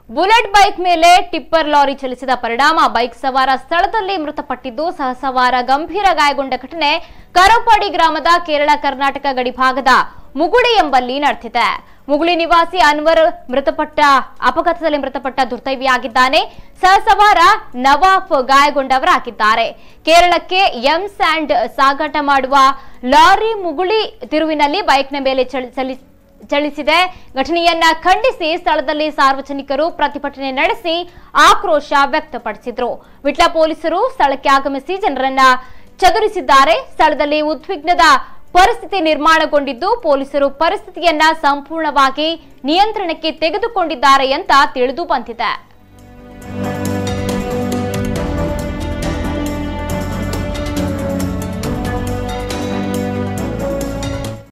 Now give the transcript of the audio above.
bullet bike ಮೇಲೆ tipper lorry ಚಲಿಸಿದ ಪರಿಣಾಮ ಬೈಕ್ ಸವಾರ ಸ್ಥಳದಲ್ಲಿ ಮೃತಪಟ್ಟಿದ್ದು ಸಹಸವಾರ ಗಂಭೀರ ಗಾಯಗೊಂಡ ಘಟನೆ ಕರಪಾಡಿ ಗ್ರಾಮದ ಕೇರಳ ಕರ್ನಾಟಕ ಗಡಿಭಾಗದ ಮುಗುಳಿ ಎಂಬಲ್ಲಿ ನಡೆದಿದೆ ಮುಗುಳಿ ನಿವಾಸಿ ಅನ್ವರ್ ಮೃತಪಟ್ಟ ಅಪಘಾತದಲ್ಲಿ ಮೃತಪಟ್ಟ ದುರ್ದೈವಿಯಾಗಿದ್ದಾನೆ ಸಹಸವಾರ ನವಾಫ್ ಗಾಯಗೊಂಡವರಾಗಿದ್ದಾರೆ ಕೇರಳಕ್ಕೆ ಎಂ ಸ್ಯಾಂಡ್ ಸಾಗಾಟ ಮಾಡುವ ಲಾರಿ ಮುಗುಳಿ ತಿರುವಿನಲ್ಲಿ ಬೈಕ್ನ ಮೇಲೆ ಚಲಿ- ಚಲಿ- ಚಲಿಸಿದೆ ಘಟನೆಯನ್ನ ಖಂಡಿಸಿ ಸ್ಥಳದಲ್ಲಿ ಸಾರ್ವಜನಿಕರು ಪ್ರತಿಭಟನೆ ನಡೆಸಿ ಆಕ್ರೋಶ ವ್ಯಕ್ತಪಡಿಸಿದ್ರು ವಿಟ್ಲ ಪೊಲೀಸರು ಸ್ಥಳಕ್ಕೆ ಆಗಮಿಸಿ ಜನರನ್ನ ಚದುರಿಸಿದ್ದಾರೆ ಸ್ಥಳದಲ್ಲಿ ಉದ್ವಿಗ್ನದ ಪರಿಸ್ಥಿತಿ ನಿರ್ಮಾಣಗೊಂಡಿದ್ದು ಪೊಲೀಸರು ಪರಿಸ್ಥಿತಿಯನ್ನ ಸಂಪೂರ್ಣವಾಗಿ ನಿಯಂತ್ರಣಕ್ಕೆ ತೆಗೆದುಕೊಂಡಿದ್ದಾರೆ ಅಂತ ತಿಳಿದು ಬಂದಿದೆ